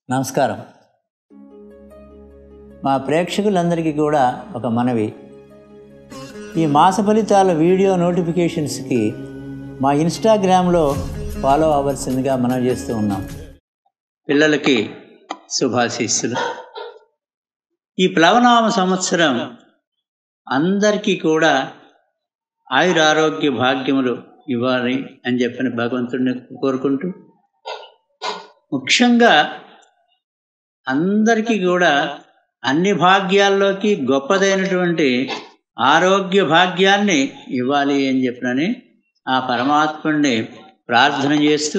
నమస్కారం మా ప్రేక్షకులందరికీ కూడా ఒక మనవి ఈ మాస ఫలితాల వీడియో నోటిఫికేషన్స్కి మా ఇన్స్టాగ్రామ్లో ఫాలో అవ్వాల్సిందిగా మనం చేస్తూ ఉన్నాం పిల్లలకి శుభాశీస్సులు ఈ ప్లవనామ సంవత్సరం అందరికీ కూడా ఆయురారోగ్య భాగ్యములు ఇవ్వాలి అని చెప్పిన భగవంతుడిని కోరుకుంటూ ముఖ్యంగా అందరికీ కూడా అన్ని భాగ్యాల్లోకి గొప్పదైనటువంటి ఆరోగ్య భాగ్యాన్ని ఇవ్వాలి అని చెప్పినని ఆ పరమాత్ముడిని ప్రార్థన చేస్తూ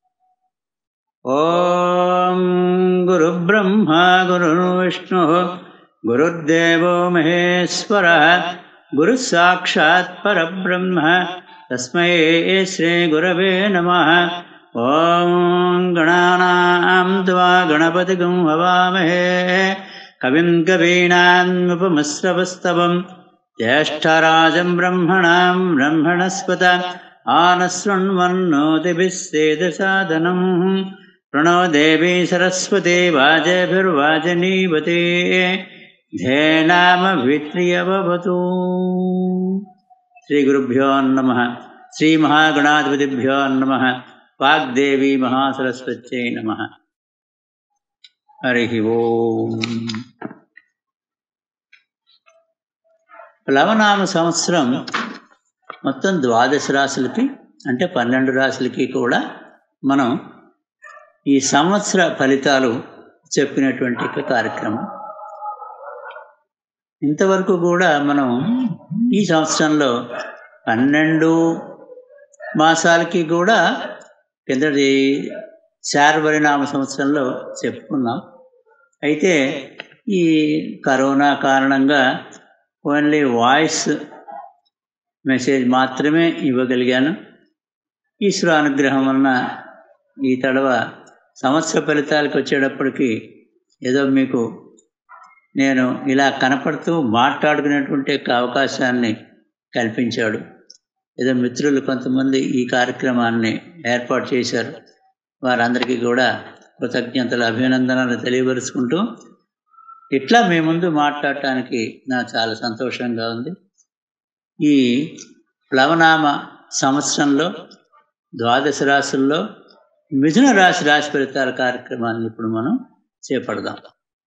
ఓం గురు బ్రహ్మ గురు విష్ణు గురుదేవో మహేశ్వర గురు సాక్షాత్ పరబ్రహ్మ తస్మై శ్రీ గురవే నమ ఓం గణానాం త్వా గణపతిగం హవామహే కవిం కవీనాముపమశ్రవస్తవం జ్యేష్ఠరాజం బ్రహ్మణాం బ్రహ్మణస్పత ఆనశృण्वन्नोतिभिः सेदसादनं प्रणो देवी सरस्वती वाजभिर्वाजनीवते ధేనామభిత్రియవతు శ్రీ గురుభ్యో నమ శ్రీ మహాగణాధిపతిభ్యో నమ వాగ్దేవి మహాసరస్వత్యై నమ హరి ఓం ప్లవనామ సంవత్సరం మొత్తం ద్వాదశ రాశులకి అంటే పన్నెండు రాశులకి కూడా మనం ఈ సంవత్సర ఫలితాలు చెప్పినటువంటి ఒక కార్యక్రమం ఇంతవరకు కూడా మనం ఈ సంవత్సరంలో పన్నెండు మాసాలకి కూడా కిందటి శార్వరినామ సంవత్సరంలో చెప్పుకున్నాం అయితే ఈ కరోనా కారణంగా ఓన్లీ వాయిస్ మెసేజ్ మాత్రమే ఇవ్వగలిగాను ఈశ్వర అనుగ్రహం వలన ఈ తడవ సంవత్సర ఫలితాలకు వచ్చేటప్పటికి ఏదో మీకు నేను ఇలా కనపడుతూ మాట్లాడుకునేటువంటి యొక్క అవకాశాన్ని కల్పించాడు ఏదో మిత్రులు కొంతమంది ఈ కార్యక్రమాన్ని ఏర్పాటు చేశారు వారందరికీ కూడా కృతజ్ఞతలు అభినందనలు తెలియపరుచుకుంటూ ఇట్లా మీ ముందు మాట్లాడటానికి నాకు చాలా సంతోషంగా ఉంది ఈ ప్లవనామ సంవత్సరంలో ద్వాదశ రాశుల్లో మిథున రాశి రాశి ఫలితాల కార్యక్రమాన్ని ఇప్పుడు మనం చేపడదాం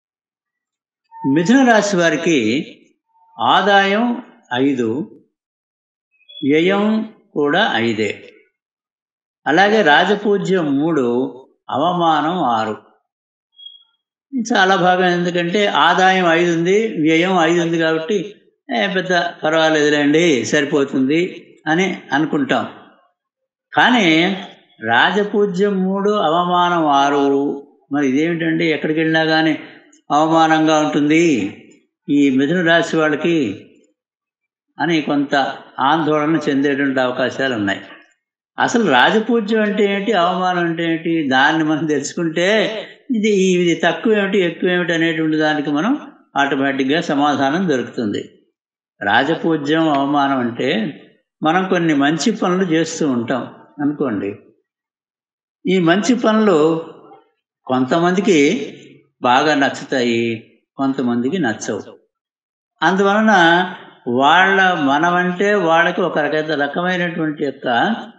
మిథున రాశి వారికి ఆదాయం ఐదు వ్యయం కూడా ఐదే అలాగే రాజపూజ్యం మూడు అవమానం ఆరు చాలా బాగా ఎందుకంటే ఆదాయం ఐదు ఉంది వ్యయం ఐదు ఉంది కాబట్టి ఏ పెద్ద పర్వాలేదులేండి సరిపోతుంది అని అనుకుంటాం కానీ రాజపూజ్యం మూడు అవమానం ఆరు మరి ఇదేమిటండి ఎక్కడికి వెళ్ళినా కానీ అవమానంగా ఉంటుంది ఈ మిథున రాశి వాళ్ళకి అని కొంత ఆందోళన చెందేటువంటి అవకాశాలు ఉన్నాయి అసలు రాజపూజ్యం అంటే ఏంటి అవమానం అంటే ఏంటి దాన్ని మనం తెలుసుకుంటే ఇది ఇది తక్కువ ఏమిటి ఎక్కువ ఏమిటి అనేటువంటి దానికి మనం ఆటోమేటిక్గా సమాధానం దొరుకుతుంది రాజపూజ్యం అవమానం అంటే మనం కొన్ని మంచి పనులు చేస్తూ ఉంటాం అనుకోండి ఈ మంచి పనులు కొంతమందికి బాగా నచ్చుతాయి కొంతమందికి నచ్చవు అందువలన వాళ్ళ మనమంటే వాళ్ళకి ఒక రకమైన రకమైనటువంటి యొక్క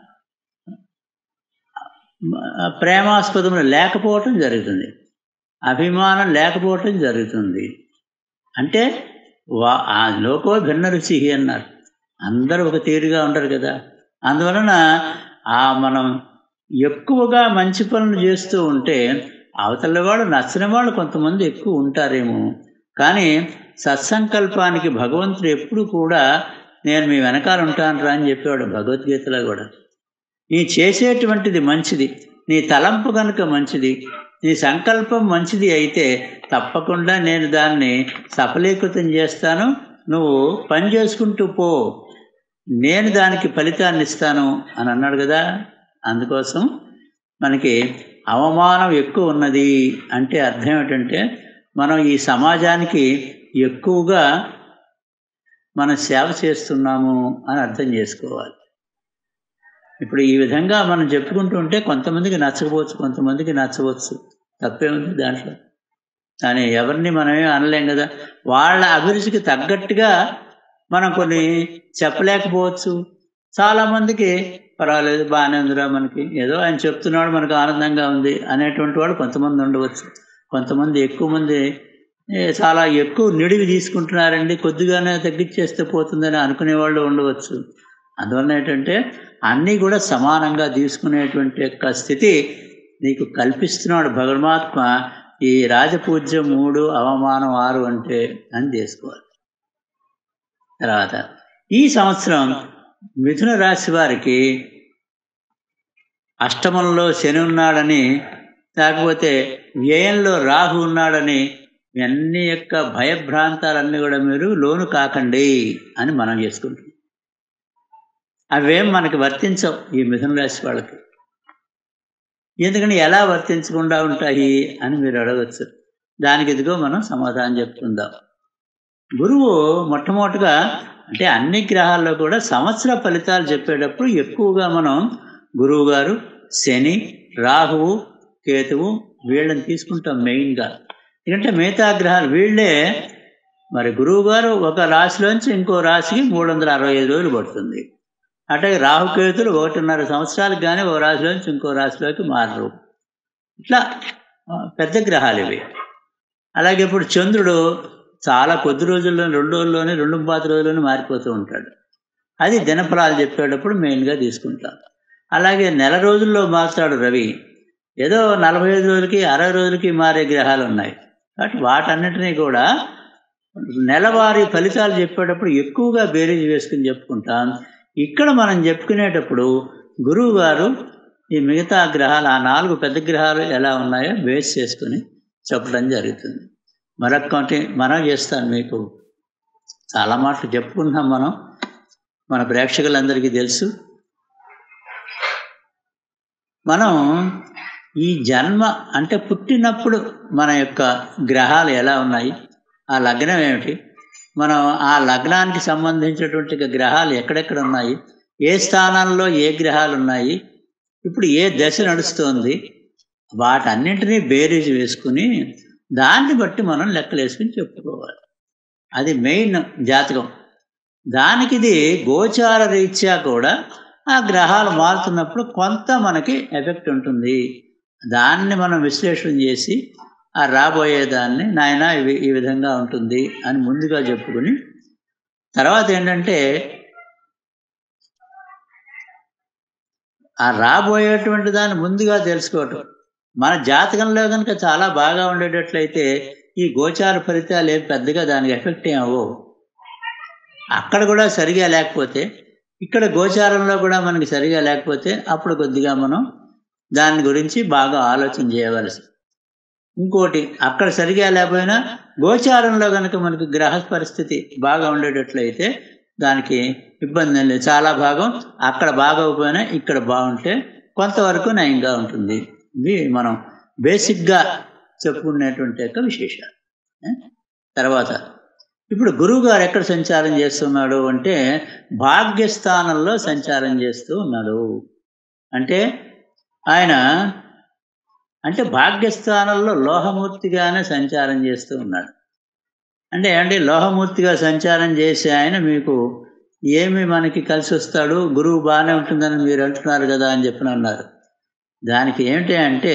ప్రేమాస్పదం లేకపోవటం జరుగుతుంది అభిమానం లేకపోవటం జరుగుతుంది అంటే వా ఆ లోకో భిన్న రుచి అన్నారు అందరూ ఒక తీరుగా ఉంటారు కదా అందువలన ఆ మనం ఎక్కువగా మంచి పనులు చేస్తూ ఉంటే అవతల వాళ్ళు నచ్చని వాళ్ళు కొంతమంది ఎక్కువ ఉంటారేమో కానీ సత్సంకల్పానికి భగవంతుడు ఎప్పుడు కూడా నేను మీ వెనకాల ఉంటాను రా అని చెప్పేవాడు భగవద్గీతలో కూడా నీ చేసేటువంటిది మంచిది నీ తలంపు కనుక మంచిది నీ సంకల్పం మంచిది అయితే తప్పకుండా నేను దాన్ని సఫలీకృతం చేస్తాను నువ్వు పని చేసుకుంటూ పో నేను దానికి ఫలితాన్ని ఇస్తాను అని అన్నాడు కదా అందుకోసం మనకి అవమానం ఎక్కువ ఉన్నది అంటే అర్థం ఏమిటంటే మనం ఈ సమాజానికి ఎక్కువగా మనం సేవ చేస్తున్నాము అని అర్థం చేసుకోవాలి ఇప్పుడు ఈ విధంగా మనం చెప్పుకుంటూ ఉంటే కొంతమందికి నచ్చకపోవచ్చు కొంతమందికి నచ్చవచ్చు తప్పే ఉంది దాంట్లో కానీ ఎవరిని మనమే అనలేం కదా వాళ్ళ అభిరుచికి తగ్గట్టుగా మనం కొన్ని చెప్పలేకపోవచ్చు చాలామందికి పర్వాలేదు బాగానే ఉందిరా మనకి ఏదో ఆయన చెప్తున్నాడు మనకు ఆనందంగా ఉంది అనేటువంటి వాళ్ళు కొంతమంది ఉండవచ్చు కొంతమంది ఎక్కువ మంది ఏ, చాలా ఎక్కువ నిడివి తీసుకుంటున్నారండి కొద్దిగానే తగ్గించేస్తే పోతుందని అనుకునే వాళ్ళు ఉండవచ్చు అందువలన ఏంటంటే అన్నీ కూడా సమానంగా తీసుకునేటువంటి యొక్క స్థితి నీకు కల్పిస్తున్నాడు భగవన్మాత్మ ఈ రాజపూజ్యం మూడు అవమానం ఆరు అంటే అని చేసుకోవాలి తర్వాత ఈ సంవత్సరం మిథున రాశి వారికి అష్టమంలో శని ఉన్నాడని లేకపోతే వ్యయంలో రాహు ఉన్నాడని ఇవన్నీ యొక్క భయభ్రాంతాలన్నీ కూడా మీరు లోను కాకండి అని మనం చేసుకుంటాం అవేం మనకి వర్తించవు ఈ మిథున రాశి వాళ్ళకి ఎందుకని ఎలా వర్తించకుండా ఉంటాయి అని మీరు అడగచ్చు దానికి ఇదిగో మనం సమాధానం చెప్పుకుందాం గురువు మొట్టమొదటిగా అంటే అన్ని గ్రహాల్లో కూడా సంవత్సర ఫలితాలు చెప్పేటప్పుడు ఎక్కువగా మనం గురువు గారు శని రాహువు కేతువు వీళ్ళని తీసుకుంటాం మెయిన్గా ఎందుకంటే మిగతా గ్రహాలు వీళ్ళే మరి గురువు గారు ఒక రాశిలోంచి ఇంకో రాశికి మూడు వందల అరవై ఐదు రోజులు పడుతుంది అట్లాగే రాహుకేతులు ఒకటిన్నర సంవత్సరాలకు కానీ ఒక రాశిలోంచి ఇంకో రాశిలోకి మారరు ఇట్లా ఆ, పెద్ద గ్రహాలు ఇవి అలాగే ఇప్పుడు చంద్రుడు చాలా కొద్ది రోజుల్లో రెండు రోజుల్లోనే రెండు పాతి రోజుల్లోనే మారిపోతూ ఉంటాడు అది దినఫలాలు చెప్పేటప్పుడు మెయిన్గా తీసుకుంటాం అలాగే నెల రోజుల్లో మారుతాడు రవి ఏదో నలభై ఐదు రోజులకి అరవై రోజులకి మారే గ్రహాలు ఉన్నాయి కాబట్టి వాటన్నిటినీ కూడా నెలవారీ ఫలితాలు చెప్పేటప్పుడు ఎక్కువగా బేరీజ్ వేసుకుని చెప్పుకుంటాం ఇక్కడ మనం చెప్పుకునేటప్పుడు గురువు గారు ఈ మిగతా గ్రహాలు ఆ నాలుగు పెద్ద గ్రహాలు ఎలా ఉన్నాయో బేస్ చేసుకుని చెప్పడం జరుగుతుంది మరొకటి మనం చేస్తాను మీకు చాలా మాటలు చెప్పుకుంటున్నాం మనం మన ప్రేక్షకులందరికీ తెలుసు మనం ఈ జన్మ అంటే పుట్టినప్పుడు మన యొక్క గ్రహాలు ఎలా ఉన్నాయి ఆ లగ్నం ఏమిటి మనం ఆ లగ్నానికి సంబంధించినటువంటి గ్రహాలు ఎక్కడెక్కడ ఉన్నాయి ఏ స్థానాల్లో ఏ గ్రహాలు ఉన్నాయి ఇప్పుడు ఏ దశ నడుస్తోంది వాటన్నింటినీ బేరీజ్ వేసుకుని దాన్ని బట్టి మనం లెక్కలు వేసుకుని చెప్పుకోవాలి అది మెయిన్ జాతకం దానికి ఇది గోచార రీత్యా కూడా ఆ గ్రహాలు మారుతున్నప్పుడు కొంత మనకి ఎఫెక్ట్ ఉంటుంది దాన్ని మనం విశ్లేషణ చేసి ఆ రాబోయే దాన్ని నాయన ఇవి ఈ విధంగా ఉంటుంది అని ముందుగా చెప్పుకుని తర్వాత ఏంటంటే ఆ రాబోయేటువంటి దాన్ని ముందుగా తెలుసుకోవటం మన జాతకంలో కనుక చాలా బాగా ఉండేటట్లయితే ఈ గోచార ఫలితాలు ఏం పెద్దగా దానికి ఎఫెక్ట్ ఏం అవ్వవు అక్కడ కూడా సరిగా లేకపోతే ఇక్కడ గోచారంలో కూడా మనకి సరిగా లేకపోతే అప్పుడు కొద్దిగా మనం దాని గురించి బాగా ఆలోచన చేయవలసి ఇంకోటి అక్కడ సరిగా లేకపోయినా గోచారంలో కనుక మనకి గ్రహ పరిస్థితి బాగా ఉండేటట్లయితే దానికి ఇబ్బంది ఏం లేదు చాలా భాగం అక్కడ బాగోకపోయినా ఇక్కడ బాగుంటే కొంతవరకు నయంగా ఉంటుంది ఇది మనం బేసిక్గా చెప్పుకునేటువంటి యొక్క విశేషాలు ఏ? తర్వాత ఇప్పుడు గురువు గారు ఎక్కడ సంచారం చేస్తున్నాడు అంటే భాగ్యస్థానంలో సంచారం చేస్తూ ఉన్నాడు అంటే ఆయన అంటే భాగ్యస్థానంలో లోహమూర్తిగానే సంచారం చేస్తూ ఉన్నాడు అంటే అంటే లోహమూర్తిగా సంచారం చేసి ఆయన మీకు ఏమి మనకి కలిసి వస్తాడు గురువు బాగానే ఉంటుందని మీరు అంటున్నారు కదా అని చెప్పిన అన్నారు దానికి ఏమిటి అంటే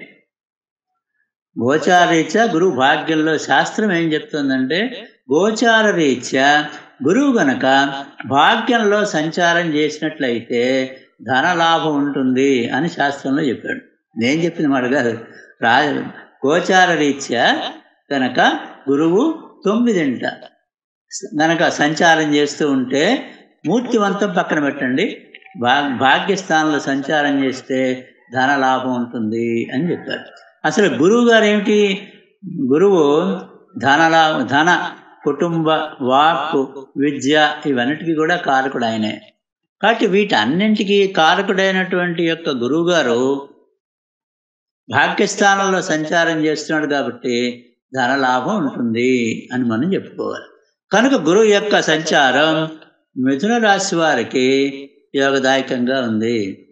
గోచార రీత్యా గురువు భాగ్యంలో శాస్త్రం ఏం చెప్తుందంటే గోచార రీత్యా గురువు గనక భాగ్యంలో సంచారం చేసినట్లయితే ధనలాభం ఉంటుంది అని శాస్త్రంలో చెప్పాడు నేను చెప్పిన మాట కాదు రా గోచార రీత్యా కనుక గురువు తొమ్మిదింట గనక సంచారం చేస్తూ ఉంటే మూర్తివంతం పక్కన పెట్టండి భా భాగ్యస్థానంలో సంచారం చేస్తే ధన లాభం ఉంటుంది అని చెప్పారు అసలు గురువు గారు ఏమిటి గురువు ధనలా ధన కుటుంబ వాక్కు విద్య ఇవన్నిటికీ కూడా కారకుడు ఆయనే కాబట్టి వీటన్నింటికి కారకుడైనటువంటి యొక్క గురువు గారు భాగ్యస్థానంలో సంచారం చేస్తున్నాడు కాబట్టి ధన లాభం ఉంటుంది అని మనం చెప్పుకోవాలి కనుక గురువు యొక్క సంచారం మిథున రాశి వారికి యోగదాయకంగా ఉంది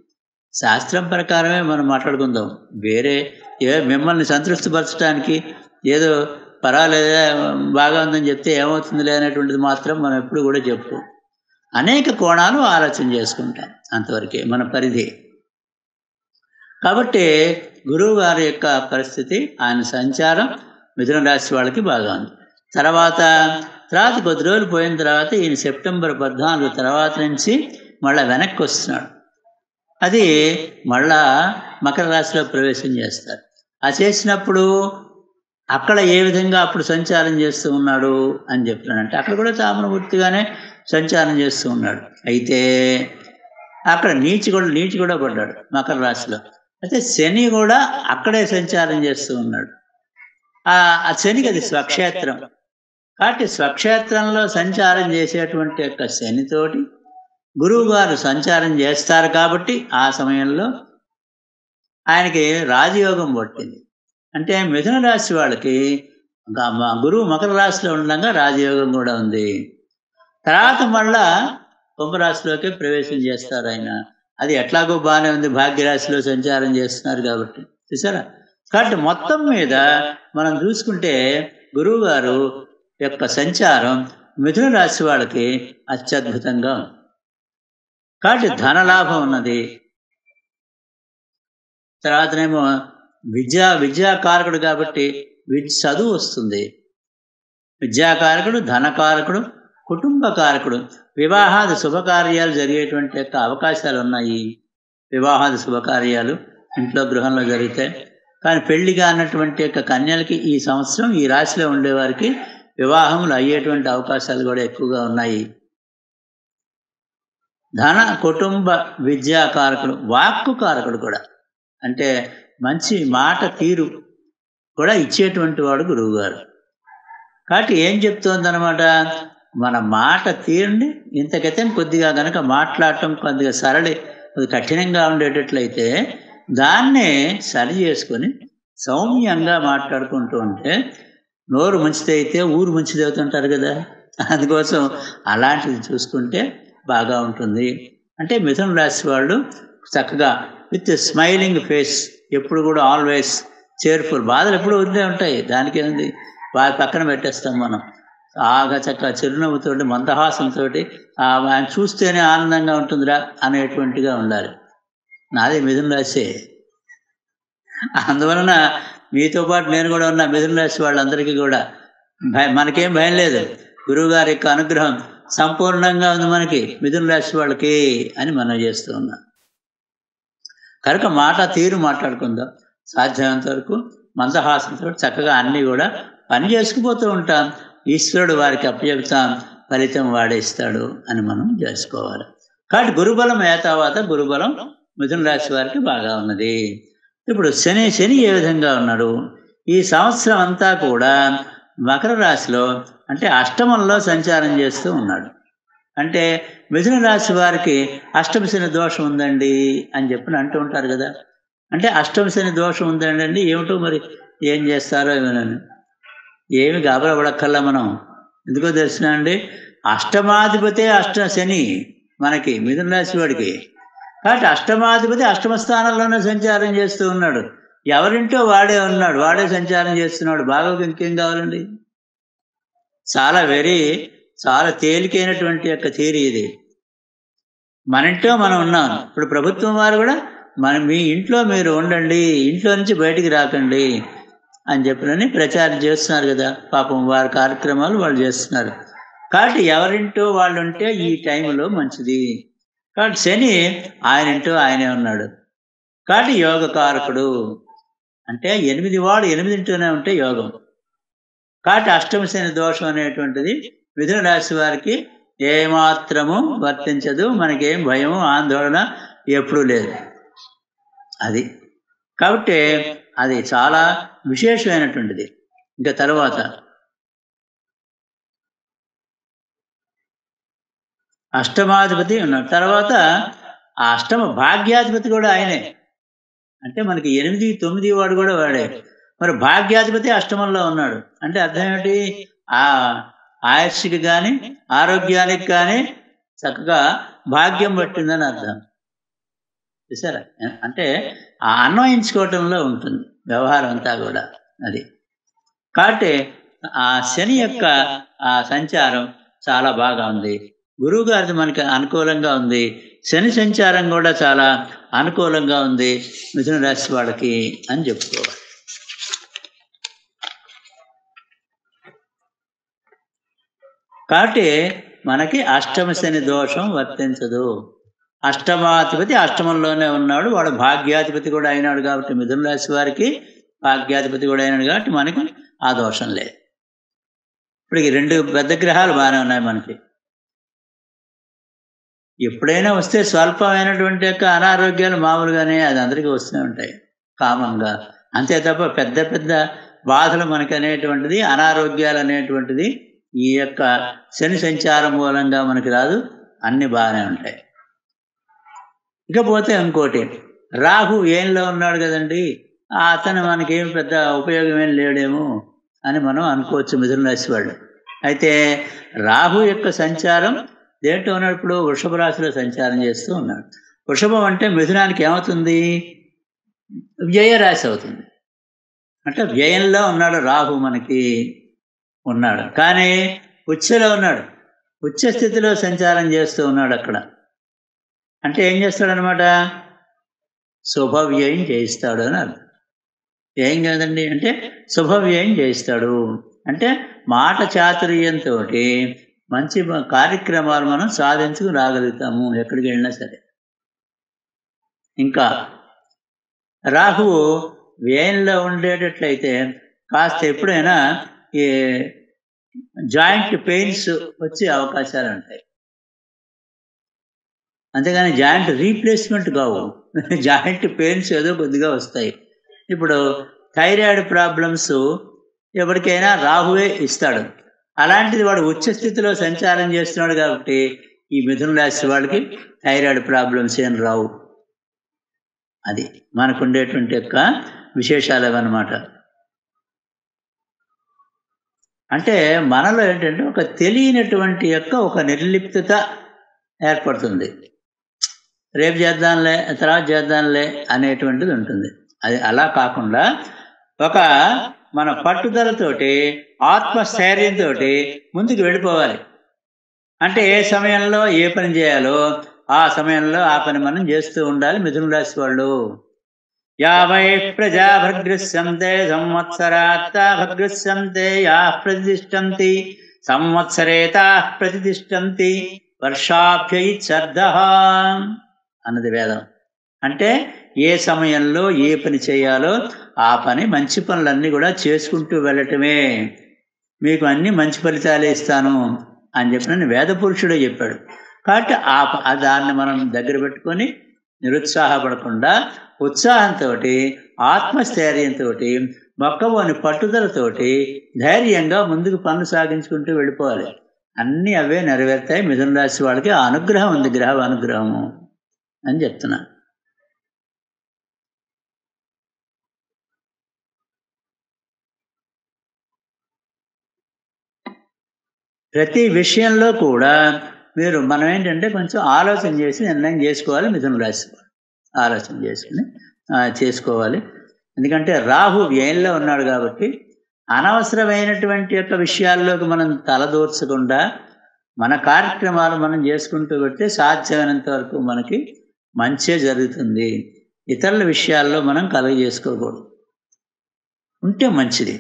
శాస్త్రం ప్రకారమే మనం మాట్లాడుకుందాం వేరే ఏ మిమ్మల్ని సంతృప్తిపరచడానికి ఏదో పర్వాలేదా బాగా ఉందని చెప్తే ఏమవుతుందిలే అనేటువంటిది మాత్రం మనం ఎప్పుడు కూడా చెప్పు అనేక కోణాలు ఆలోచన చేసుకుంటాం అంతవరకే మన పరిధి కాబట్టి గురువు గారి యొక్క పరిస్థితి ఆయన సంచారం మిథున రాశి వాళ్ళకి బాగా ఉంది తర్వాత తర్వాత కొద్ది రోజులు పోయిన తర్వాత ఈయన సెప్టెంబర్ పద్నాలుగు తర్వాత నుంచి మళ్ళీ వెనక్కి వస్తున్నాడు అది మళ్ళా మకర రాశిలో ప్రవేశం చేస్తారు ఆ చేసినప్పుడు అక్కడ ఏ విధంగా అప్పుడు సంచారం చేస్తూ ఉన్నాడు అని చెప్తున్నాడంటే అక్కడ కూడా తామరమూర్తిగానే సంచారం చేస్తూ ఉన్నాడు అయితే అక్కడ నీచి కూడా నీచి కూడా పడ్డాడు మకర రాశిలో అయితే శని కూడా అక్కడే సంచారం చేస్తూ ఉన్నాడు ఆ శనికి అది స్వక్షేత్రం కాబట్టి స్వక్షేత్రంలో సంచారం చేసేటువంటి యొక్క శనితోటి గురువు గారు సంచారం చేస్తారు కాబట్టి ఆ సమయంలో ఆయనకి రాజయోగం పట్టింది అంటే మిథున రాశి వాళ్ళకి గురువు మకర రాశిలో ఉండగా రాజయోగం కూడా ఉంది తర్వాత మళ్ళా కుంభరాశిలోకి ప్రవేశం చేస్తారు ఆయన అది ఎట్లాగో బాగానే ఉంది భాగ్యరాశిలో సంచారం చేస్తున్నారు కాబట్టి చూసారా కాబట్టి మొత్తం మీద మనం చూసుకుంటే గురువు గారు యొక్క సంచారం మిథున రాశి వాళ్ళకి అత్యద్భుతంగా ఉంది కాబట్టి ధనలాభం ఉన్నది తర్వాతనేమో విద్యా విద్యాకారకుడు కాబట్టి విద్య చదువు వస్తుంది విద్యాకారకుడు ధనకారకుడు కుటుంబకారకుడు వివాహాది శుభకార్యాలు జరిగేటువంటి యొక్క అవకాశాలు ఉన్నాయి వివాహాది శుభకార్యాలు ఇంట్లో గృహంలో జరుగుతాయి కానీ పెళ్లిగా అన్నటువంటి యొక్క కన్యలకి ఈ సంవత్సరం ఈ రాశిలో ఉండేవారికి వివాహములు అయ్యేటువంటి అవకాశాలు కూడా ఎక్కువగా ఉన్నాయి ధన కుటుంబ విద్యాకారకుడు వాక్కు కారకుడు కూడా అంటే మంచి మాట తీరు కూడా ఇచ్చేటువంటి వాడు గురువుగారు కాబట్టి ఏం చెప్తోందనమాట మన మాట తీరుని ఇంతకైతే కొద్దిగా కనుక మాట్లాడటం కొద్దిగా సరళి కొద్ది కఠినంగా ఉండేటట్లయితే దాన్నే సరి చేసుకొని సౌమ్యంగా మాట్లాడుకుంటూ ఉంటే నోరు మంచిది అయితే ఊరు మంచిది అవుతుంటారు కదా అందుకోసం అలాంటిది చూసుకుంటే బాగా ఉంటుంది అంటే మిథున రాశి వాళ్ళు చక్కగా విత్ స్మైలింగ్ ఫేస్ ఎప్పుడు కూడా ఆల్వేస్ చేర్ఫుల్ బాధలు ఎప్పుడు ఉండే ఉంటాయి దానికి ఏంది వారి పక్కన పెట్టేస్తాం మనం బాగా చక్కగా చిరునవ్వుతో మందహాసంతో ఆయన చూస్తేనే ఆనందంగా ఉంటుందిరా అనేటువంటిగా ఉండాలి నాది మిథున రాశి అందువలన మీతో పాటు నేను కూడా ఉన్నా మిథున రాశి వాళ్ళందరికీ కూడా భయం మనకేం భయం లేదు గురువుగారి యొక్క అనుగ్రహం సంపూర్ణంగా ఉంది మనకి మిథున రాశి వాళ్ళకి అని మనం చేస్తూ ఉన్నాం కనుక మాట తీరు మాట్లాడుకుందాం సాధ్యమైనంత వరకు మందహాసంతో చక్కగా అన్నీ కూడా పని చేసుకుపోతూ ఉంటాం ఈశ్వరుడు వారికి అప్పచెప్తాం ఫలితం వాడేస్తాడు అని మనం చేసుకోవాలి కాబట్టి గురుబలం ఏతావాత గురుబలం మిథున రాశి వారికి బాగా ఉన్నది ఇప్పుడు శని శని ఏ విధంగా ఉన్నాడు ఈ సంవత్సరం అంతా కూడా మకర రాశిలో అంటే అష్టమంలో సంచారం చేస్తూ ఉన్నాడు అంటే మిథున రాశి వారికి అష్టమ శని దోషం ఉందండి అని చెప్పి అంటూ ఉంటారు కదా అంటే అష్టమ శని దోషం ఉందండి అండి ఏమిటో మరి ఏం చేస్తారో ఏమోనని ఏమి గాబరపడక్కల్లా మనం ఎందుకో తెలిసిన అండి అష్టమాధిపతే అష్ట శని మనకి మిథున రాశి వాడికి కాబట్టి అష్టమాధిపతి అష్టమ స్థానంలోనే సంచారం చేస్తూ ఉన్నాడు ఎవరింటో వాడే ఉన్నాడు వాడే సంచారం చేస్తున్నాడు బాగా ఇంకేం కావాలండి చాలా వెరీ చాలా తేలికైనటువంటి యొక్క థియరీ ఇది మన ఇంట్లో మనం ఉన్నాం ఇప్పుడు ప్రభుత్వం వారు కూడా మన మీ ఇంట్లో మీరు ఉండండి ఇంట్లో నుంచి బయటికి రాకండి అని చెప్పినని ప్రచారం చేస్తున్నారు కదా పాపం వారి కార్యక్రమాలు వాళ్ళు చేస్తున్నారు కాబట్టి ఎవరింటో వాళ్ళు ఉంటే ఈ టైంలో మంచిది కాబట్టి శని ఆయన ఇంటూ ఆయనే ఉన్నాడు కాబట్టి యోగకారకుడు అంటే ఎనిమిది వాడు ఎనిమిదింటూనే ఉంటే యోగం కాబట్టి అష్టమ శని దోషం అనేటువంటిది మిథున రాశి వారికి ఏమాత్రము వర్తించదు మనకేం భయము ఆందోళన ఎప్పుడూ లేదు అది కాబట్టి అది చాలా విశేషమైనటువంటిది ఇంకా తర్వాత అష్టమాధిపతి ఉన్నాడు తర్వాత ఆ అష్టమ భాగ్యాధిపతి కూడా ఆయనే అంటే మనకి ఎనిమిది తొమ్మిది వాడు కూడా వాడే మరి భాగ్యాధిపతి అష్టమంలో ఉన్నాడు అంటే అర్థం ఏమిటి ఆ ఆయుష్కి కానీ ఆరోగ్యానికి కానీ చక్కగా భాగ్యం పట్టిందని అర్థం చూసారా అంటే ఆ అన్వయించుకోవటంలో ఉంటుంది వ్యవహారం అంతా కూడా అది కాబట్టి ఆ శని యొక్క ఆ సంచారం చాలా బాగా ఉంది గురువు గారిది మనకి అనుకూలంగా ఉంది శని సంచారం కూడా చాలా అనుకూలంగా ఉంది మిథున రాశి వాళ్ళకి అని చెప్పుకోవాలి కాబట్టి మనకి అష్టమ శని దోషం వర్తించదు అష్టమాధిపతి అష్టమంలోనే ఉన్నాడు వాడు భాగ్యాధిపతి కూడా అయినాడు కాబట్టి మిథున రాశి వారికి భాగ్యాధిపతి కూడా అయినాడు కాబట్టి మనకి ఆ దోషం లేదు ఇప్పుడు ఈ రెండు పెద్ద గ్రహాలు బాగానే ఉన్నాయి మనకి ఎప్పుడైనా వస్తే స్వల్పమైనటువంటి యొక్క అనారోగ్యాలు మామూలుగానే అది అందరికీ వస్తూనే ఉంటాయి కామన్గా అంతే తప్ప పెద్ద పెద్ద బాధలు మనకి అనేటువంటిది అనారోగ్యాలు అనేటువంటిది ఈ యొక్క శని సంచారం మూలంగా మనకి రాదు అన్ని బాగానే ఉంటాయి ఇకపోతే ఇంకోటి రాహు ఏంలో ఉన్నాడు కదండి అతను మనకేం పెద్ద ఉపయోగం ఏం లేడేమో అని మనం అనుకోవచ్చు మిథున రాశి వాళ్ళు అయితే రాహు యొక్క సంచారం దేంట్లో ఉన్నాడు ఇప్పుడు వృషభ రాశిలో సంచారం చేస్తూ ఉన్నాడు వృషభం అంటే మిథునానికి ఏమవుతుంది వ్యయ రాశి అవుతుంది అంటే వ్యయంలో ఉన్నాడు రాహు మనకి ఉన్నాడు కానీ ఉచ్చలో ఉన్నాడు ఉచ్చ స్థితిలో సంచారం చేస్తూ ఉన్నాడు అక్కడ అంటే ఏం చేస్తాడనమాట శుభవ్యయం చేయిస్తాడు అని అర్థం ఏం కాదండి అంటే శుభవ్యయం చేయిస్తాడు అంటే మాట చాతుర్యంతో మంచి కార్యక్రమాలు మనం సాధించుకు రాగలుగుతాము ఎక్కడికి వెళ్ళినా సరే ఇంకా రాహువు వ్యయంలో ఉండేటట్లయితే కాస్త ఎప్పుడైనా ఈ జాయింట్ పెయిన్స్ వచ్చే అవకాశాలు ఉంటాయి అంతేగాని జాయింట్ రీప్లేస్మెంట్ కావు జాయింట్ పెయిన్స్ ఏదో కొద్దిగా వస్తాయి ఇప్పుడు థైరాయిడ్ ప్రాబ్లమ్స్ ఎవరికైనా రాహువే ఇస్తాడు అలాంటిది వాడు ఉచ్చ స్థితిలో సంచారం చేస్తున్నాడు కాబట్టి ఈ మిథున రాశి వాళ్ళకి థైరాయిడ్ ప్రాబ్లమ్స్ ఏం రావు అది మనకు ఉండేటువంటి యొక్క విశేషాలు అవన్నమాట అంటే మనలో ఏంటంటే ఒక తెలియనటువంటి యొక్క ఒక నిర్లిప్తత ఏర్పడుతుంది రేపు చేద్దాంలే తర్వాత చేద్దాంలే అనేటువంటిది ఉంటుంది అది అలా కాకుండా ఒక మన పట్టుదలతోటి ఆత్మస్థైర్యంతో ముందుకు వెళ్ళిపోవాలి అంటే ఏ సమయంలో ఏ పని చేయాలో ఆ సమయంలో ఆ పని మనం చేస్తూ ఉండాలి మిథున రాశి వాళ్ళు యావై ప్రజా భగ్రస్యంతే సంవత్సరాత్తా భగ్రస్యంతే యా ప్రతిష్టంతి సంవత్సరేతా ప్రతిష్టంతి వర్షాభ్యయిత్సర్ధ అన్నది వేదం అంటే ఏ సమయంలో ఏ పని చేయాలో ఆ పని మంచి పనులన్నీ కూడా చేసుకుంటూ వెళ్ళటమే మీకు అన్ని మంచి ఫలితాలే ఇస్తాను అని చెప్పిన వేద పురుషుడే చెప్పాడు కాబట్టి ఆ దాన్ని మనం దగ్గర పెట్టుకొని నిరుత్సాహపడకుండా ఉత్సాహంతో ఆత్మస్థైర్యంతో మొక్కబోని పట్టుదలతోటి ధైర్యంగా ముందుకు పనులు సాగించుకుంటూ వెళ్ళిపోవాలి అన్నీ అవే నెరవేరుతాయి మిథున రాశి వాళ్ళకి ఆ అనుగ్రహం ఉంది గ్రహ అనుగ్రహము అని చెప్తున్నా ప్రతి విషయంలో కూడా మీరు మనం ఏంటంటే కొంచెం ఆలోచన చేసి నిర్ణయం చేసుకోవాలి మిథున రాశి ఆలోచన చేసుకుని చేసుకోవాలి ఎందుకంటే రాహు వ్యయంలో ఉన్నాడు కాబట్టి అనవసరమైనటువంటి యొక్క విషయాల్లోకి మనం తలదూర్చకుండా మన కార్యక్రమాలు మనం చేసుకుంటూ పెడితే సాధ్యమైనంత వరకు మనకి మంచే జరుగుతుంది ఇతరుల విషయాల్లో మనం కలుగ చేసుకోకూడదు ఉంటే మంచిది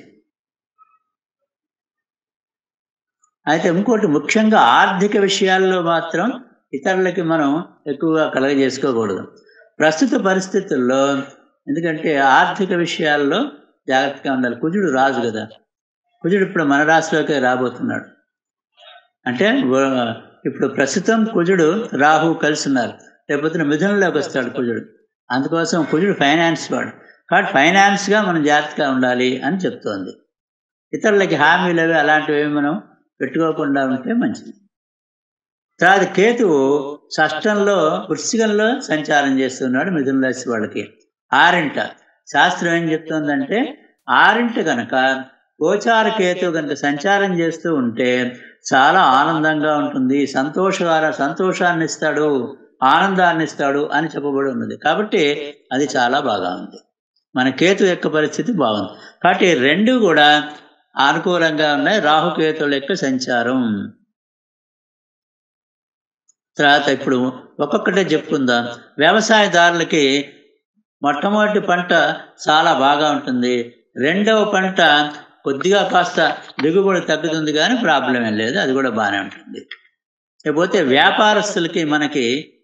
అయితే ఇంకోటి ముఖ్యంగా ఆర్థిక విషయాల్లో మాత్రం ఇతరులకి మనం ఎక్కువగా కలగజేసుకోకూడదు ప్రస్తుత పరిస్థితుల్లో ఎందుకంటే ఆర్థిక విషయాల్లో జాగ్రత్తగా ఉండాలి కుజుడు రాజు కదా కుజుడు ఇప్పుడు మన రాశిలోకే రాబోతున్నాడు అంటే ఇప్పుడు ప్రస్తుతం కుజుడు రాహు కలిసి ఉన్నారు రేపొద్దున మిథునంలోకి వస్తాడు కుజుడు అందుకోసం కుజుడు ఫైనాన్స్ వాడు కాబట్టి ఫైనాన్స్గా మనం జాగ్రత్తగా ఉండాలి అని చెప్తోంది ఇతరులకి హామీలు అవి అలాంటివి మనం పెట్టుకోకుండా ఉంటే మంచిది తర్వాత కేతువు షష్టంలో వృశ్చికంలో సంచారం చేస్తున్నాడు మిథున రాశి వాళ్ళకి ఆరింట శాస్త్రం ఏం చెప్తుందంటే ఆరింట కనుక గోచార కేతు కనుక సంచారం చేస్తూ ఉంటే చాలా ఆనందంగా ఉంటుంది సంతోషకర సంతోషాన్ని ఇస్తాడు ఆనందాన్ని ఇస్తాడు అని చెప్పబడి ఉన్నది కాబట్టి అది చాలా బాగా ఉంది మన కేతు యొక్క పరిస్థితి బాగుంది కాబట్టి రెండు కూడా అనుకూలంగా ఉన్నాయి రాహుకేతుల యొక్క సంచారం తర్వాత ఇప్పుడు ఒక్కొక్కటే చెప్పుకుందాం వ్యవసాయదారులకి మొట్టమొదటి పంట చాలా బాగా ఉంటుంది రెండవ పంట కొద్దిగా కాస్త దిగుబడి తగ్గుతుంది కానీ ప్రాబ్లం ఏం లేదు అది కూడా బాగానే ఉంటుంది లేకపోతే వ్యాపారస్తులకి మనకి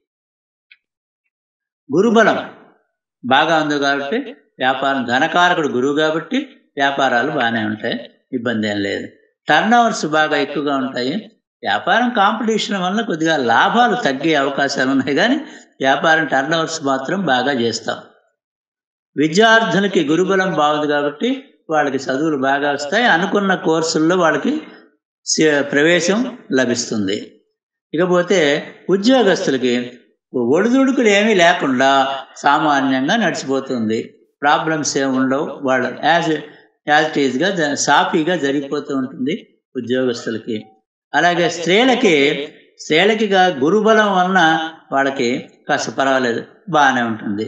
గురుబలం బాగా ఉంది కాబట్టి వ్యాపారం ధనకారకుడు గురువు కాబట్టి వ్యాపారాలు బాగానే ఉంటాయి ఇబ్బంది ఏం లేదు టర్న్ ఓవర్స్ బాగా ఎక్కువగా ఉంటాయి వ్యాపారం కాంపిటీషన్ వల్ల కొద్దిగా లాభాలు తగ్గే అవకాశాలు ఉన్నాయి కానీ వ్యాపారం టర్న్ ఓవర్స్ మాత్రం బాగా చేస్తాం విద్యార్థులకి గురుబలం బాగుంది కాబట్టి వాళ్ళకి చదువులు బాగా వస్తాయి అనుకున్న కోర్సుల్లో వాళ్ళకి స- ప్రవేశం లభిస్తుంది ఇకపోతే ఉద్యోగస్తులకి ఒడిదుడుకులు ఏమీ లేకుండా సామాన్యంగా నడిచిపోతుంది ప్రాబ్లమ్స్ ఏమి ఉండవు వాళ్ళు యాజ్ యాజ్ ఇట్ ఈజ్గా జ- సాఫీగా జరిగిపోతూ ఉంటుంది ఉద్యోగస్తులకి అలాగే స్త్రీలకి స్త్రీలకి గా గురుబలం వలన వాళ్ళకి కాస్త పర్వాలేదు బాగానే ఉంటుంది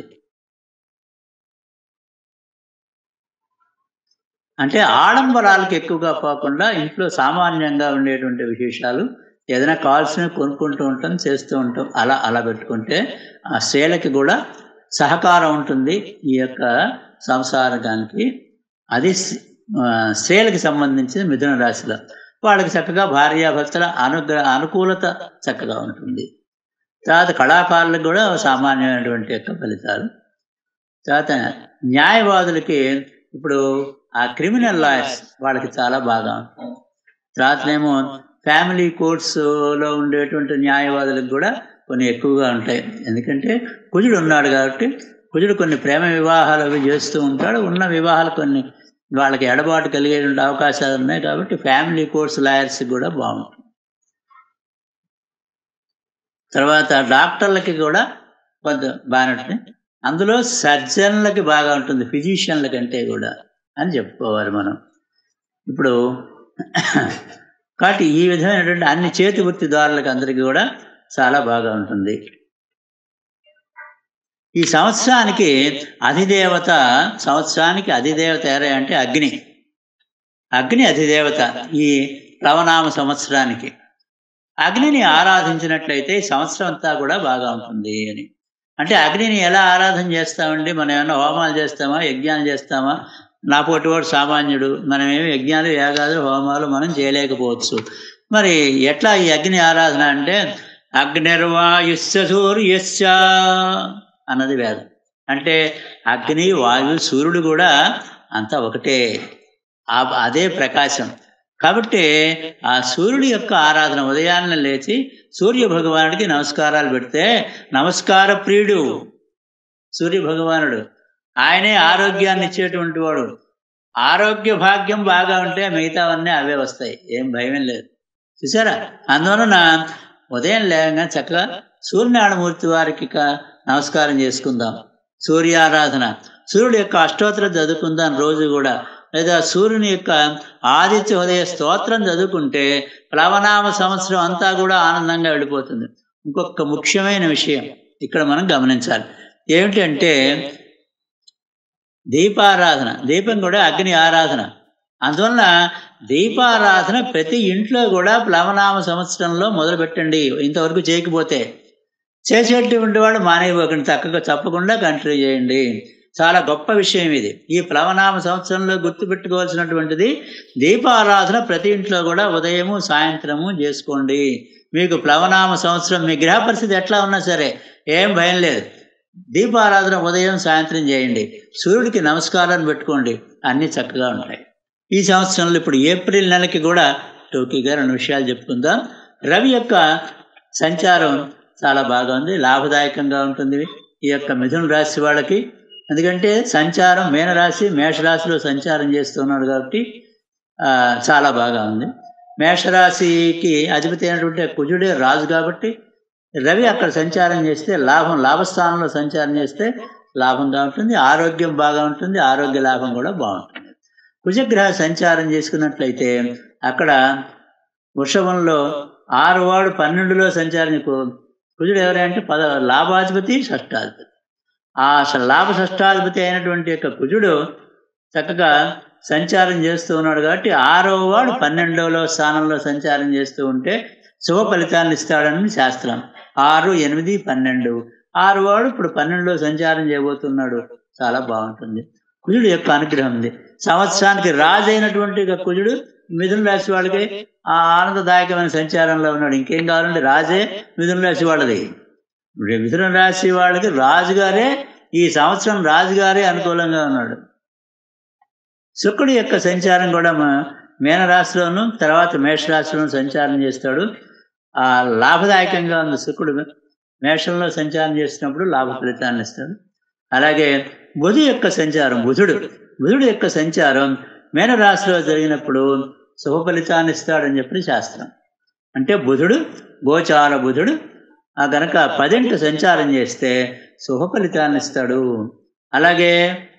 అంటే ఆడంబరాలకు ఎక్కువగా పోకుండా ఇంట్లో సామాన్యంగా ఉండేటువంటి విశేషాలు ఏదైనా కావాల్సినవి కొనుక్కుంటూ ఉంటాం చేస్తూ ఉంటాం అలా అలా పెట్టుకుంటే ఆ స్త్రీలకి కూడా సహకారం ఉంటుంది ఈ యొక్క సంసారకానికి అది స్- ఆ, స్త్రీలకు సంబంధించిన మిథున రాశిలో వాళ్ళకి చక్కగా భార్యాభర్తల అనుగ్రహ అనుకూలత చక్కగా ఉంటుంది తర్వాత కళాకారులకు కూడా సామాన్యమైనటువంటి యొక్క ఫలితాలు తర్వాత న్యాయవాదులకి ఇప్పుడు ఆ క్రిమినల్ లాయర్స్ వాళ్ళకి చాలా బాగా ఉంటుంది తర్వాతనేమో ఫ్యామిలీ కోర్ట్స్లో ఉండేటువంటి న్యాయవాదులకు కూడా కొన్ని ఎక్కువగా ఉంటాయి ఎందుకంటే కుజుడు ఉన్నాడు కాబట్టి కుజుడు కొన్ని ప్రేమ వివాహాలు అవి చేస్తూ ఉంటాడు ఉన్న వివాహాలు కొన్ని వాళ్ళకి ఎడబాటు కలిగే అవకాశాలు ఉన్నాయి కాబట్టి ఫ్యామిలీ కోర్ట్స్ లాయర్స్ కూడా బాగుంటుంది తర్వాత డాక్టర్లకి కూడా కొంత బాగానే ఉంటుంది అందులో సర్జన్లకి బాగా ఉంటుంది ఫిజిషియన్ల కంటే కూడా అని చెప్పుకోవాలి మనం ఇప్పుడు కాబట్టి ఈ విధమైనటువంటి అన్ని చేతి వృత్తిదారులకు అందరికీ కూడా చాలా బాగా ఉంటుంది ఈ సంవత్సరానికి అధిదేవత సంవత్సరానికి అధిదేవత ఎవరే అంటే అగ్ని అగ్ని అధిదేవత ఈ ప్లవనామ సంవత్సరానికి అగ్నిని ఆరాధించినట్లయితే ఈ సంవత్సరం అంతా కూడా బాగా ఉంటుంది అని అంటే అగ్నిని ఎలా ఆరాధన చేస్తామండి మనం ఏమైనా హోమాలు చేస్తామా యజ్ఞాలు చేస్తామా నా పోటీవాడు సామాన్యుడు మనం ఏమి యజ్ఞాలు యాగాలు హోమాలు మనం చేయలేకపోవచ్చు మరి ఎట్లా ఈ అగ్ని ఆరాధన అంటే అగ్నిర్వాయుస్య సూర్యస్య అన్నది వేదం అంటే అగ్ని వాయువు సూర్యుడు కూడా అంతా ఒకటే ఆ- అదే ప్రకాశం కాబట్టి ఆ సూర్యుడి యొక్క ఆరాధన ఉదయాన్నే లేచి సూర్య భగవానుడికి నమస్కారాలు పెడితే నమస్కార ప్రియుడు సూర్య భగవానుడు ఆయనే ఆరోగ్యాన్ని ఇచ్చేటువంటి వాడు ఆరోగ్య భాగ్యం బాగా ఉంటే మిగతావన్నీ అవే వస్తాయి ఏం భయం లేదు చూసారా అందువలన ఉదయం లేవగానే చక్కగా సూర్యనారాయణమూర్తి వారికి క- నమస్కారం చేసుకుందాం సూర్యారాధన సూర్యుడు యొక్క అష్టోత్తరం చదువుకుందాం రోజు కూడా లేదా సూర్యుని యొక్క ఆదిత్య ఉదయ స్తోత్రం చదువుకుంటే ప్లవనామ సంవత్సరం అంతా కూడా ఆనందంగా వెళ్ళిపోతుంది ఇంకొక ముఖ్యమైన విషయం ఇక్కడ మనం గమనించాలి ఏమిటంటే దీపారాధన దీపం కూడా అగ్ని ఆరాధన అందువలన దీపారాధన ప్రతి ఇంట్లో కూడా ప్లవనామ సంవత్సరంలో మొదలు పెట్టండి ఇంతవరకు చేయకపోతే చేసేటువంటి వాడు మానేయబోకండి చక్కగా తప్పకుండా కంటిన్యూ చేయండి చాలా గొప్ప విషయం ఇది ఈ ప్లవనామ సంవత్సరంలో గుర్తుపెట్టుకోవాల్సినటువంటిది దీపారాధన ప్రతి ఇంట్లో కూడా ఉదయము సాయంత్రము చేసుకోండి మీకు ప్లవనామ సంవత్సరం మీ గ్రహ పరిస్థితి ఎట్లా ఉన్నా సరే ఏం భయం లేదు దీపారాధన ఉదయం సాయంత్రం చేయండి సూర్యుడికి నమస్కారాన్ని పెట్టుకోండి అన్నీ చక్కగా ఉంటాయి ఈ సంవత్సరంలో ఇప్పుడు ఏప్రిల్ నెలకి కూడా టోకీగా రెండు విషయాలు చెప్పుకుందాం రవి యొక్క సంచారం చాలా బాగా ఉంది లాభదాయకంగా ఉంటుంది ఈ యొక్క మిథున రాశి వాళ్ళకి ఎందుకంటే సంచారం మీనరాశి మేషరాశిలో సంచారం చేస్తున్నాడు కాబట్టి ఆ, చాలా బాగా ఉంది మేషరాశికి అధిపతి అయినటువంటి కుజుడే రాజు కాబట్టి రవి అక్కడ సంచారం చేస్తే లాభం లాభస్థానంలో సంచారం చేస్తే లాభంగా ఉంటుంది ఆరోగ్యం బాగా ఉంటుంది ఆరోగ్య లాభం కూడా బాగుంటుంది కుజగ్రహ సంచారం చేసుకున్నట్లయితే అక్కడ వృషభంలో ఆరు వాడు పన్నెండులో సంచారం కు- కుజుడు ఎవరంటే పద లాభాధిపతి షష్టాధిపతి ఆ ష- లాభ షష్టాధిపతి అయినటువంటి యొక్క కుజుడు చక్కగా సంచారం చేస్తూ ఉన్నాడు కాబట్టి ఆరవ వాడు పన్నెండవ స్థానంలో సంచారం చేస్తూ ఉంటే శుభ ఫలితాలను ఇస్తాడని శాస్త్రం ఆరు ఎనిమిది పన్నెండు ఆరు వాడు ఇప్పుడు పన్నెండులో సంచారం చేయబోతున్నాడు చాలా బాగుంటుంది కుజుడు యొక్క అనుగ్రహం ఉంది సంవత్సరానికి రాజు అయినటువంటి యొక్క కుజుడు మిథున రాశి వాళ్ళకి ఆ ఆనందదాయకమైన సంచారంలో ఉన్నాడు ఇంకేం కావాలంటే రాజే మిథున రాశి వాళ్ళది ఇప్పుడు మిథున రాశి వాళ్ళకి రాజుగారే ఈ సంవత్సరం రాజుగారే అనుకూలంగా ఉన్నాడు శుక్రుడి యొక్క సంచారం కూడా మ- మీనరాశిలోను తర్వాత మేషరాశిలోను సంచారం చేస్తాడు ఆ లాభదాయకంగా ఉంది శుక్రుడు మేషంలో సంచారం చేసినప్పుడు లాభ ఫలితాన్ని ఇస్తాడు అలాగే బుధు యొక్క సంచారం బుధుడు బుధుడు యొక్క సంచారం మీనరాశిలో జరిగినప్పుడు శుభ ఫలితాన్ని ఇస్తాడని చెప్పి శాస్త్రం అంటే బుధుడు గోచార బుధుడు ఆ గనక పదింట సంచారం చేస్తే శుభ ఫలితాన్ని ఇస్తాడు అలాగే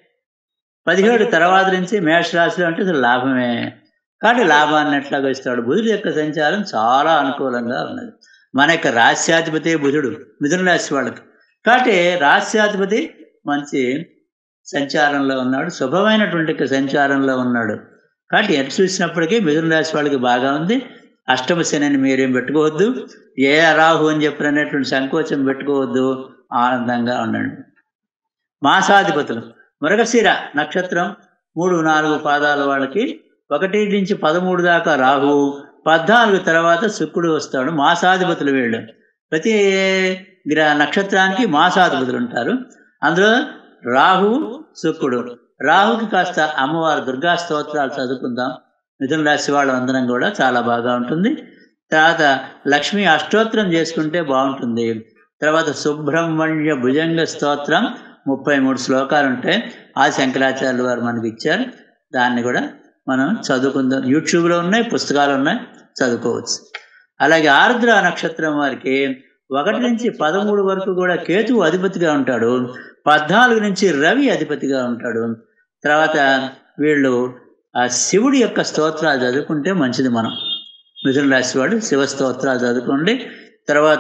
పదిహేడు తర్వాత నుంచి మేషరాశిలో అంటే అసలు లాభమే కాబట్టి లాభాన్ని ఎట్లాగా ఇస్తాడు బుధుడు యొక్క సంచారం చాలా అనుకూలంగా ఉన్నది మన యొక్క రాశ్యాధిపతి బుధుడు మిథున రాశి వాళ్ళకి కాబట్టి రాశ్యాధిపతి మంచి సంచారంలో ఉన్నాడు శుభమైనటువంటి యొక్క సంచారంలో ఉన్నాడు కాబట్టి ఎటు చూసినప్పటికీ మిథున రాశి వాళ్ళకి బాగా ఉంది అష్టమ శనిని మీరేం పెట్టుకోవద్దు ఏ రాహు అని చెప్పిన అనేటువంటి సంకోచం పెట్టుకోవద్దు ఆనందంగా ఉండండి మాసాధిపతులు మృగశిర నక్షత్రం మూడు నాలుగు పాదాల వాళ్ళకి ఒకటి నుంచి పదమూడు దాకా రాహువు పద్నాలుగు తర్వాత శుక్రుడు వస్తాడు మాసాధిపతులు వీళ్ళు ప్రతి గ్ర నక్షత్రానికి మాసాధిపతులు ఉంటారు అందులో రాహువు శుక్రుడు రాహుకి కాస్త అమ్మవారు దుర్గా స్తోత్రాలు చదువుకుందాం మిథున రాశి వాళ్ళ అందరం కూడా చాలా బాగా ఉంటుంది తర్వాత లక్ష్మి అష్టోత్తరం చేసుకుంటే బాగుంటుంది తర్వాత సుబ్రహ్మణ్య భుజంగ స్తోత్రం ముప్పై మూడు శ్లోకాలు ఉంటాయి ఆ శంకరాచార్యులు వారు మనకి ఇచ్చారు దాన్ని కూడా మనం చదువుకుందాం యూట్యూబ్లో ఉన్నాయి పుస్తకాలు ఉన్నాయి చదువుకోవచ్చు అలాగే ఆర్ద్ర నక్షత్రం వారికి ఒకటి నుంచి పదమూడు వరకు కూడా కేతువు అధిపతిగా ఉంటాడు పద్నాలుగు నుంచి రవి అధిపతిగా ఉంటాడు తర్వాత వీళ్ళు ఆ శివుడి యొక్క స్తోత్రాలు చదువుకుంటే మంచిది మనం మిథున రాశి వాడు శివ స్తోత్రాలు చదువుకోండి తర్వాత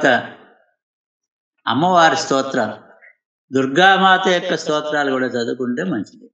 అమ్మవారి స్తోత్రాలు దుర్గామాత యొక్క స్తోత్రాలు కూడా చదువుకుంటే మంచిది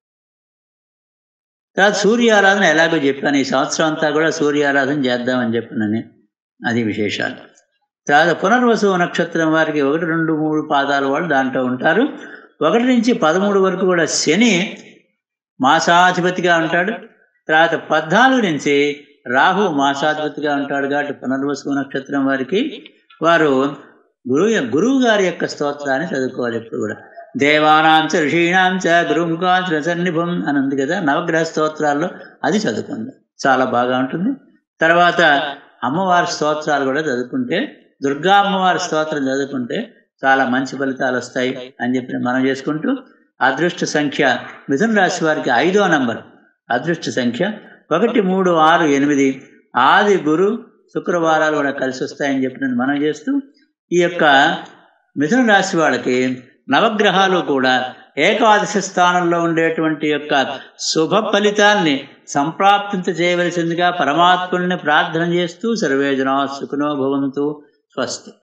తర్వాత సూర్యారాధన ఎలాగో చెప్పాను ఈ సంవత్సరం అంతా కూడా సూర్యారాధన చేద్దామని చెప్పినని అది విశేషాలు తర్వాత పునర్వసు నక్షత్రం వారికి ఒకటి రెండు మూడు పాదాల వాళ్ళు దాంట్లో ఉంటారు ఒకటి నుంచి పదమూడు వరకు కూడా శని మాసాధిపతిగా ఉంటాడు తర్వాత పద్నాలుగు నుంచి రాహు మాసాధిపతిగా ఉంటాడు కాబట్టి పునర్వసు నక్షత్రం వారికి వారు గురువు గురువు గారి యొక్క స్తోత్రాన్ని చదువుకోవాలి ఎప్పుడు కూడా దేవానాం చ ఋషీణాం చ గురుముఖాంచ సన్నిభం అని ఉంది కదా నవగ్రహ స్తోత్రాల్లో అది చదువుకుంది చాలా బాగా ఉంటుంది తర్వాత అమ్మవారి స్తోత్రాలు కూడా చదువుకుంటే దుర్గా అమ్మవారి స్తోత్రం చదువుకుంటే చాలా మంచి ఫలితాలు వస్తాయి అని చెప్పి మనం చేసుకుంటూ అదృష్ట సంఖ్య మిథున రాశి వారికి ఐదో నంబర్ అదృష్ట సంఖ్య ఒకటి మూడు ఆరు ఎనిమిది ఆది గురు శుక్రవారాలు కూడా కలిసి వస్తాయని చెప్పి మనం చేస్తూ ఈ యొక్క మిథున రాశి వాళ్ళకి నవగ్రహాలు కూడా ఏకాదశి స్థానంలో ఉండేటువంటి యొక్క శుభ ఫలితాన్ని సంప్రాప్తింత చేయవలసిందిగా పరమాత్ముల్ని ప్రార్థన చేస్తూ సర్వేజనా సుఖనో భవంతు స్వస్తి